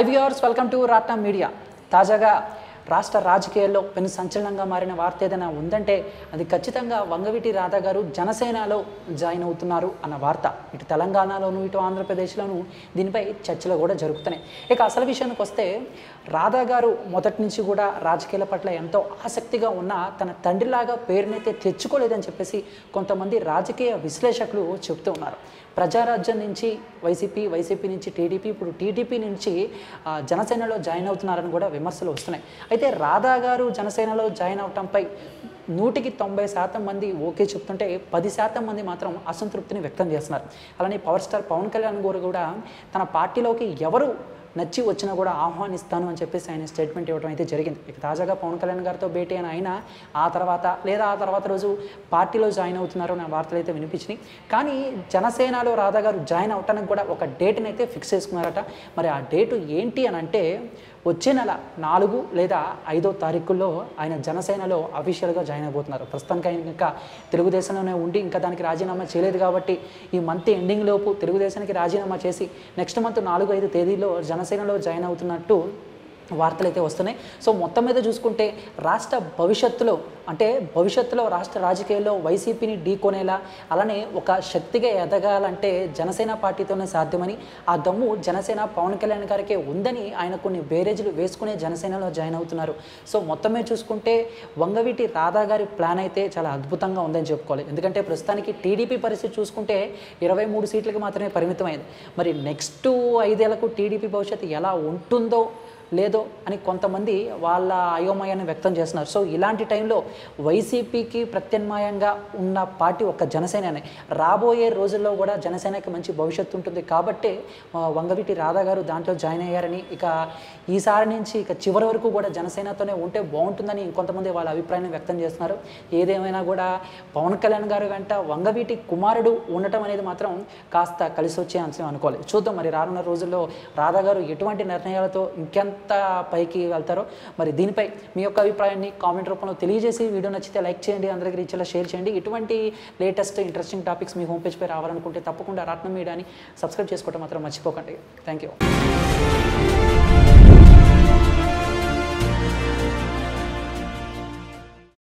high viewers welcome to Ratna media తాజాగా రాష్ట్ర రాజకీయాల్లో పెను సంచలనంగా మారిన వార్త ఏదైనా ఉందంటే అది ఖచ్చితంగా వంగవీటి రాధా గారు జనసేనలో జాయిన్ అవుతున్నారు అన్న వార్త ఇటు తెలంగాణలోను ఇటు ఆంధ్రప్రదేశ్లోను దీనిపై చర్చలు కూడా జరుగుతున్నాయి ఇక అసలు విషయానికి వస్తే రాధా గారు మొదటి నుంచి కూడా రాజకీయాల పట్ల ఎంతో ఆసక్తిగా ఉన్న తన తండ్రిలాగా పేరునైతే తెచ్చుకోలేదని చెప్పేసి కొంతమంది రాజకీయ విశ్లేషకులు చెప్తూ ఉన్నారు ప్రజారాజ్యం నుంచి వైసీపీ వైసీపీ నుంచి టీడీపీ ఇప్పుడు టీడీపీ నుంచి ఆ, జనసేనలో జాయిన్ అవుతున్నారని కూడా విమర్శలు వస్తున్నాయి అయితే రాధా గారు జనసేనలో జాయిన్ అవటంపై నూటికి తొంభై శాతం మంది ఓకే చెప్తుంటే పది శాతం మంది మాత్రం అసంతృప్తిని వ్యక్తం చేస్తున్నారు అలానే పవర్ స్టార్ పవన్ కళ్యాణ్ గారు కూడా తన పార్టీలోకి ఎవరు నచ్చి వచ్చినా కూడా ఆహ్వానిస్తాను అని చెప్పేసి ఆయన స్టేట్మెంట్ ఇవ్వడం అయితే జరిగింది ఇక తాజాగా పవన్ కళ్యాణ్ గారితో భేటీ అయిన ఆయన ఆ తర్వాత లేదా ఆ తర్వాత రోజు పార్టీలో జాయిన్ అవుతున్నారు అనే వార్తలు అయితే వినిపించినాయి కానీ జనసేనలో రాధా గారు జాయిన్ అవటానికి కూడా ఒక డేట్ని అయితే ఫిక్స్ చేసుకున్నారట మరి ఆ డేటు ఏంటి అని అంటే వచ్చే నెల నాలుగు లేదా ఐదో తారీఖుల్లో ఆయన జనసేనలో అఫీషియల్గా జాయిన్ అయిపోతున్నారు ప్రస్తుతానికి ఆయన ఇంకా తెలుగుదేశంలోనే ఉండి ఇంకా దానికి రాజీనామా చేయలేదు కాబట్టి ఈ మంత్ ఎండింగ్ లోపు తెలుగుదేశానికి రాజీనామా చేసి నెక్స్ట్ మంత్ నాలుగు ఐదు తేదీలో జనసేనలో జాయిన్ అవుతున్నట్టు వార్తలు అయితే వస్తున్నాయి సో మొత్తం మీద చూసుకుంటే రాష్ట్ర భవిష్యత్తులో అంటే భవిష్యత్తులో రాష్ట్ర రాజకీయాల్లో వైసీపీని ఢీకొనేలా అలానే ఒక శక్తిగా ఎదగాలంటే జనసేన పార్టీతోనే సాధ్యమని ఆ దమ్ము జనసేన పవన్ కళ్యాణ్ గారికే ఉందని ఆయన కొన్ని బేరేజీలు వేసుకునే జనసేనలో జాయిన్ అవుతున్నారు సో మొత్తం మీద చూసుకుంటే వంగవీటి రాధా గారి ప్లాన్ అయితే చాలా అద్భుతంగా ఉందని చెప్పుకోవాలి ఎందుకంటే ప్రస్తుతానికి టీడీపీ పరిస్థితి చూసుకుంటే ఇరవై మూడు సీట్లకు మాత్రమే పరిమితమైంది మరి నెక్స్ట్ ఐదేళ్లకు టీడీపీ భవిష్యత్తు ఎలా ఉంటుందో లేదో అని కొంతమంది వాళ్ళ అయోమయాన్ని వ్యక్తం చేస్తున్నారు సో ఇలాంటి టైంలో వైసీపీకి ప్రత్యామ్నాయంగా ఉన్న పార్టీ ఒక జనసేననే రాబోయే రోజుల్లో కూడా జనసేనకి మంచి భవిష్యత్తు ఉంటుంది కాబట్టి ఆ, వంగవీటి రాధా గారు దాంట్లో జాయిన్ అయ్యారని ఇక ఈసారి నుంచి ఇక చివరి వరకు కూడా జనసేనతోనే ఉంటే బాగుంటుందని ఇంకొంతమంది వాళ్ళ అభిప్రాయాన్ని వ్యక్తం చేస్తున్నారు ఏదేమైనా కూడా పవన్ కళ్యాణ్ గారు వెంట వంగవీటి కుమారుడు ఉండటం అనేది మాత్రం కాస్త కలిసి వచ్చే అంశం అనుకోవాలి చూద్దాం మరి రానున్న రోజుల్లో రాధా గారు ఎటువంటి నిర్ణయాలతో ఇంకెంత పైకి వెళ్తారో మరి దీనిపై మీ యొక్క అభిప్రాయాన్ని కామెంట్ రూపంలో తెలియజేసి వీడియో నచ్చితే లైక్ చేయండి అందరికీ రీచ్లో షేర్ చేయండి ఇటువంటి లేటెస్ట్ ఇంట్రెస్టింగ్ టాపిక్స్ మీ హోమ్ పేజ్పై రావాలనుకుంటే తప్పకుండా రత్నం మీడియాని సబ్స్క్రైబ్ చేసుకోవడం మాత్రం మర్చిపోకండి థ్యాంక్ యూ